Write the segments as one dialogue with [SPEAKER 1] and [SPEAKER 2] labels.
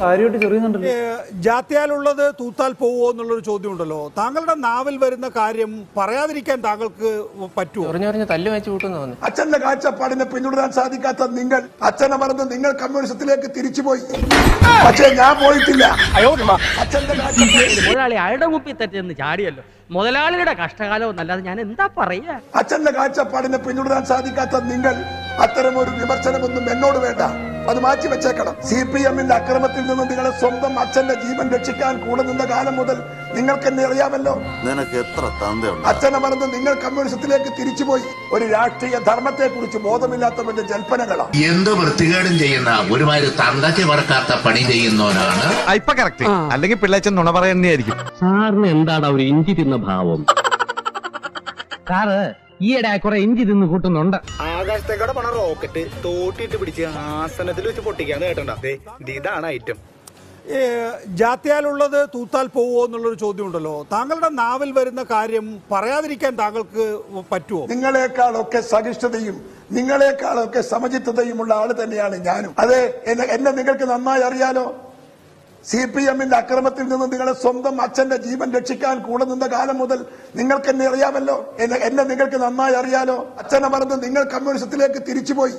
[SPEAKER 1] കാര്യമായിട്ട് ചെറിയുന്നുണ്ടല്ലോ
[SPEAKER 2] ഏ, ജാത്യാലുള്ളത് തൂത്താൽ പോവോ എന്നുള്ളൊരു ചോദ്യമുണ്ടല്ലോ താങ്കളുടെ നാവിൽ വരുന്ന കാര്യം പറയാതിരിക്കാൻ താങ്കൾക്ക് പറ്റുമോ
[SPEAKER 3] ചൊറിഞ്ഞൊറിഞ്ഞ് തല്ലു വെച്ച് കൂട്ടുന്നു തോന്നുന്നു
[SPEAKER 4] അച്ഛന്റെ കാഴ്ചപ്പാടിനെ പിന്തുടരാൻ സാധിക്കാത്ത നിങ്ങൾ അച്ഛനെ മറന്ന് നിങ്ങൾ കമ്മ്യൂണിസത്തിലേക്ക് തിരിച്ചുപോയി പക്ഷേ ഞാൻ പോയിട്ടില്ല അച്ഛന്റെ കാഴ്ചപ്പാട്
[SPEAKER 5] മുതലാളി അയാളുടെ മുപ്പിൽ തെറ്റെന്ന് ചാടിയല്ലോ മുതലാളിയുടെ കഷ്ടകാലം എന്നല്ലാതെ ഞാൻ എന്താ പറയാ
[SPEAKER 4] അച്ഛന്റെ കാഴ്ചപ്പാടിനെ പിന്തുടരാൻ സാധിക്കാത്ത നിങ്ങൾ അത്തരം ഒരു വിമർശനമൊന്നും എന്നോട് വേണ്ട അത് മാറ്റി വെച്ചേക്കണം സി പി എമ്മിന്റെ അക്രമത്തിൽ നിന്നും നിങ്ങളെ സ്വന്തം അച്ഛന്റെ ജീവൻ രക്ഷിക്കാൻ കൂടെ നിന്ന കാലം മുതൽ നിങ്ങൾക്ക് എന്നെ അറിയാമല്ലോ
[SPEAKER 6] നിനക്ക് എത്ര തന്തയുണ്ട്
[SPEAKER 4] അച്ഛനെ മറന്ന് നിങ്ങൾ കമ്മ്യൂണിസത്തിലേക്ക് തിരിച്ചുപോയി ഒരു രാഷ്ട്രീയ ധർമ്മത്തെ കുറിച്ച് ബോധമില്ലാത്തവന്റെ ജൽപ്പനങ്ങളാണ്
[SPEAKER 7] എന്ത് വൃത്തികേടും ചെയ്യുന്ന ഒരുമാതിരി തന്തയ്ക്ക് പറക്കാത്ത പണി ചെയ്യുന്നവനാണ്
[SPEAKER 8] ഇപ്പൊ കറക്റ്റ് അല്ലെങ്കിൽ പിള്ളേച്ചൻ നുണ പറയുന്നതായിരിക്കും
[SPEAKER 5] സാറിന് എന്താണ് ഒരു ഇഞ്ചി തിന്ന ഭാവം സാറ് ഈയിടെ കുറെ ഇഞ്ചി തിന്ന് കൂട്ടുന്നുണ്ട്
[SPEAKER 9] ആകാശത്തേക്കടെ പണ റോക്കറ്റ് തോട്ടിട്ട് പിടിച്ച് ആസനത്തിൽ വെച്ച് പൊട്ടിക്കാന്ന് കേട്ടണ്ട ദേ, ഇത് ഇതാണ് ഐറ്റം
[SPEAKER 2] ഏ, ജാത്യാലുള്ളത് തൂത്താൽ പോവോ എന്നുള്ളൊരു ചോദ്യമുണ്ടല്ലോ താങ്കളുടെ നാവിൽ വരുന്ന കാര്യം പറയാതിരിക്കാൻ താങ്കൾക്ക് പറ്റുമോ
[SPEAKER 4] നിങ്ങളെക്കാളൊക്കെ സഹിഷ്ണുതയും നിങ്ങളെക്കാളൊക്കെ സമചിത്തതയുമുള്ള ആള് തന്നെയാണ് ഞാനും അതെ എന്നെ എന്നെ നിങ്ങൾക്ക് നന്നായി അറിയാലോ സി പി എമ്മിന്റെ അക്രമത്തിൽ നിന്ന് നിങ്ങളെ സ്വന്തം അച്ഛന്റെ ജീവൻ രക്ഷിക്കാൻ കൂടെ നിന്ന കാലം മുതൽ നിങ്ങൾക്ക് എന്നെ അറിയാമല്ലോ എന്നെ എന്നെ നിങ്ങൾക്ക് നന്നായി അറിയാലോ അച്ഛനെ മറന്ന് നിങ്ങൾ കമ്മ്യൂണിസത്തിലേക്ക് തിരിച്ചുപോയി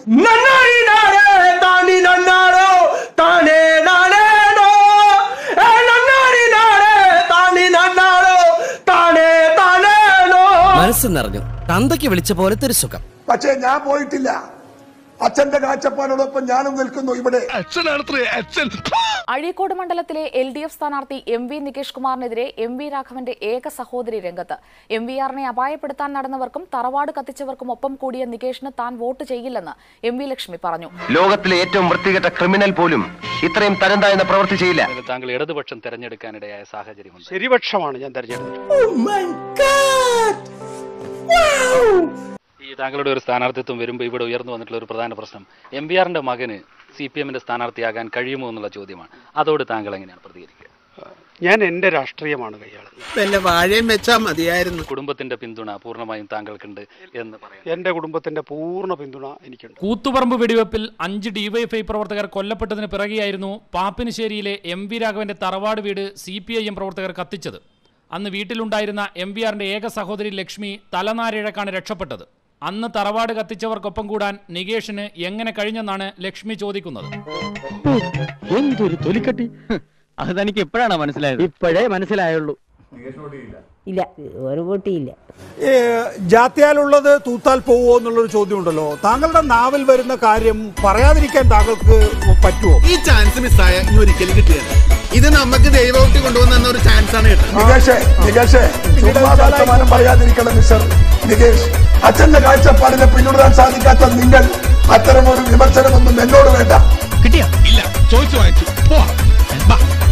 [SPEAKER 5] മനസ്സ് നിറഞ്ഞു തന്തയ്ക്ക് വിളിച്ച പോലത്തെ ഒരു സുഖം
[SPEAKER 4] പക്ഷേ ഞാൻ പോയിട്ടില്ല അച്ഛന്റെ കാഴ്ചപ്പാടോടൊപ്പം ഞാനും നിൽക്കുന്നു ഇവിടെ
[SPEAKER 10] അഴീക്കോട് മണ്ഡലത്തിലെ എൽ ഡി എഫ് സ്ഥാനാർത്ഥി എം വി നികേഷ് കുമാറിനെതിരെ എം വി രാഘവന്റെ ഏക സഹോദരി രംഗത്ത് എം വി ആറിനെ അപായപ്പെടുത്താൻ നടന്നവർക്കും തറവാട് കത്തിച്ചവർക്കും ഒപ്പം കൂടിയ നികേഷിന് താൻ വോട്ട് ചെയ്യില്ലെന്ന് എം വി ലക്ഷ്മി പറഞ്ഞു
[SPEAKER 3] ലോകത്തിലെ ഏറ്റവും വൃത്തികെട്ട ക്രിമിനൽ പോലും ഇത്രയും തരംതാഴ്ന്ന പ്രവൃത്തി ചെയ്യില്ല
[SPEAKER 9] താങ്കൾ ഇടതുപക്ഷം തെരഞ്ഞെടുക്കാനിടയായ സാഹചര്യമുണ്ട്
[SPEAKER 2] ശരിപക്ഷമാണ് ഞാൻ തെരഞ്ഞെടുത്തത്
[SPEAKER 9] ഈ താങ്കളുടെ ഒരു സ്ഥാനാർത്ഥിത്വം വരുമ്പോൾ ഇവിടെ ഉയർന്നു വന്നിട്ടുള്ള ഒരു പ്രധാന പ്രശ്നം എം പി ആറിന്റെ മകന് സി പി എമ്മിന്റെ സ്ഥാനാർത്ഥിയാകാൻ കഴിയുമോ എന്നുള്ള ചോദ്യമാണ് അതോട് താങ്കൾ എങ്ങനെയാണ് പ്രതികരിക്കുക
[SPEAKER 2] ഞാൻ എന്റെ രാഷ്ട്രീയമാണ് കൈയാളുന്നത്
[SPEAKER 8] വല്ല വാഴയും വെച്ചാ മതിയായിരുന്നു
[SPEAKER 9] കുടുംബത്തിന്റെ പിന്തുണ പൂർണ്ണമായും താങ്കൾക്കുണ്ട് എന്ന് പറയാം
[SPEAKER 2] എന്റെ കുടുംബത്തിന്റെ പൂർണ്ണ പിന്തുണ എനിക്കുണ്ട്
[SPEAKER 1] കൂത്തുപറമ്പ് വെടിവെപ്പിൽ അഞ്ച് ഡിവൈഎഫ്ഐ പ്രവർത്തകർ കൊല്ലപ്പെട്ടതിന് പിറകെയായിരുന്നു പാപ്പിനിശ്ശേരിയിലെ എം വി രാഘവന്റെ തറവാട് വീട് സി പി ഐ എം പ്രവർത്തകർ കത്തിച്ചത് അന്ന് വീട്ടിലുണ്ടായിരുന്ന എം വി ആറിന്റെ ഏക സഹോദരി ലക്ഷ്മി തലനാരിഴക്കാണ് രക്ഷപ്പെട്ടത് അന്ന് തറവാട് കത്തിച്ചവർക്കൊപ്പം കൂടാൻ നികേഷിന് എങ്ങനെ കഴിഞ്ഞെന്നാണ് ലക്ഷ്മി ചോദിക്കുന്നത്
[SPEAKER 5] എന്തൊരു തൊലിക്കട്ടി അത് തനിക്ക് ഇപ്പോഴാണ് മനസ്സിലായത് ഇപ്പോഴേ മനസ്സിലായുള്ളൂ
[SPEAKER 10] ഇല്ല ഒരു വോട്ടിയില്ല
[SPEAKER 2] ഏ, ജാത്യാലുള്ളത് തൂത്താൽ പോവോ എന്നുള്ളൊരു ചോദ്യമുണ്ടല്ലോ താങ്കളുടെ നാവിൽ വരുന്ന കാര്യം പറയാതിരിക്കാൻ താങ്കൾക്ക് പറ്റുമോ
[SPEAKER 8] ഈ ചാൻസ് മിസ്സായ ഇനി ഒരിക്കലും കിട്ടുകയില്ല ഇത് നമുക്ക് ദൈവവോട്ട് കൊണ്ടുവന്ന ഒരു ചാൻസ് ആണ് കേട്ടോ
[SPEAKER 4] നികേഷേ നികേഷേ ചുമ്മാ വർത്തമാനം പറയാതിരിക്കണം മിസ്റ്റർ നികേഷ് അച്ഛന്റെ കാഴ്ചപ്പാടിനെ പിന്തുടരാൻ സാധിക്കാത്ത നിങ്ങൾ അത്തരം ഒരു വിമർശനമൊന്നും എന്നോട് വേണ്ട
[SPEAKER 8] കിട്ടിയ ഇല്ല ചോദിച്ചു വാങ്ങിച്ചു പോവാ